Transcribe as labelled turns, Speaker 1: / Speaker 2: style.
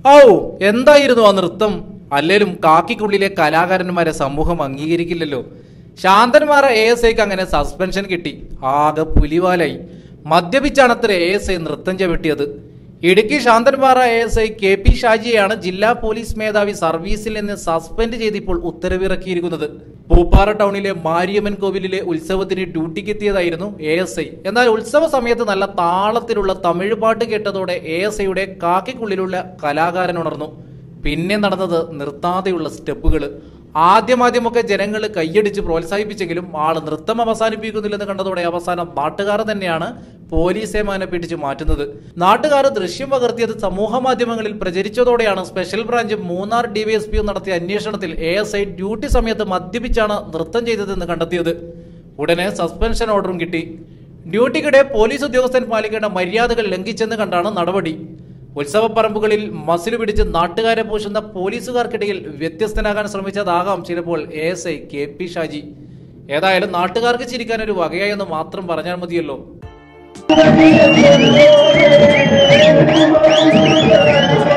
Speaker 1: ഔ എന്തായിരുന്നു ആ നൃത്തം അല്ലേലും കാക്കിക്കുള്ളിലെ കലാകാരന്മാരെ സമൂഹം അംഗീകരിക്കില്ലല്ലോ ശാന്തന്മാരെ എ എസ് ഐക്ക് അങ്ങനെ സസ്പെൻഷൻ കിട്ടി ആകെ പുലിവാലായി മദ്യപിച്ചാണത്ര എ എസ് ഐ നൃത്തം ചവിട്ടിയത് Idukki Santhanpara A S I K P ഷാജിയെയാണ് ജില്ലാ പോലീസ് മേധാവി സർവീസിൽ നിന്ന് സസ്പെൻഡ് ചെയ്ത് ഇപ്പോൾ ഉത്തരവിറക്കിയിരിക്കുന്നത് പൂപ്പാറ ടൗണിലെ മാരിയമ്മൻ കോവിലിലെ ഉത്സവത്തിന് ഡ്യൂട്ടിക്കെത്തിയതായിരുന്നു എ എസ് ഐ എന്നാൽ ഉത്സവ സമയത്ത് നല്ല താളത്തിലുള്ള തമിഴ് പാട്ട് കേട്ടതോടെ എ എസ് ഐയുടെ കാക്കിക്കുള്ളിലുള്ള കലാകാരൻ ഉണർന്നു പിന്നെ നടന്നത് നിർത്താതെയുള്ള സ്റ്റെപ്പുകൾ ആദ്യമാദ്യമൊക്കെ ജനങ്ങൾ കൈയടിച്ച് പ്രോത്സാഹിപ്പിച്ചെങ്കിലും ആള് നൃത്തം അവസാനിപ്പിക്കുന്നില്ലെന്ന് കണ്ടതോടെ അവസാനം നാട്ടുകാർ തന്നെയാണ് പോലീസ് ഏമാനെ പിടിച്ചു മാറ്റുന്നത് നാട്ടുകാർ ദൃശ്യം പകർത്തിയത് സമൂഹ മാധ്യമങ്ങളിൽ പ്രചരിച്ചതോടെയാണ് സ്പെഷ്യൽ ബ്രാഞ്ച് മൂന്നാർ ഡിവൈഎസ്പിയും നടത്തിയ അന്വേഷണത്തിൽ എ എസ് ഐ ഡ്യൂട്ടി സമയത്ത് മദ്യപിച്ചാണ് നൃത്തം ചെയ്തതെന്ന് കണ്ടെത്തിയത് ഉടനെ സസ്പെൻഷൻ ഓർഡറും കിട്ടി ഡ്യൂട്ടിക്കിടെ പോലീസ് ഉദ്യോഗസ്ഥൻ പാലിക്കേണ്ട മര്യാദകൾ ലംഘിച്ചെന്ന് കണ്ടാണ് നടപടി ഉത്സവപ്പറമ്പുകളിൽ മസിൽ പിടിച്ച് നാട്ടുകാരെ പൂശുന്ന പോലീസുകാർക്കിടയിൽ വ്യത്യസ്തനാകാൻ ശ്രമിച്ചതാകാം ചിലപ്പോൾ A S I K P Shaji ഏതായാലും നാട്ടുകാർക്ക് ചിരിക്കാൻ ഒരു വകയായെന്ന് മാത്രം പറഞ്ഞാൽ മതിയല്ലോ
Speaker 2: Thank you.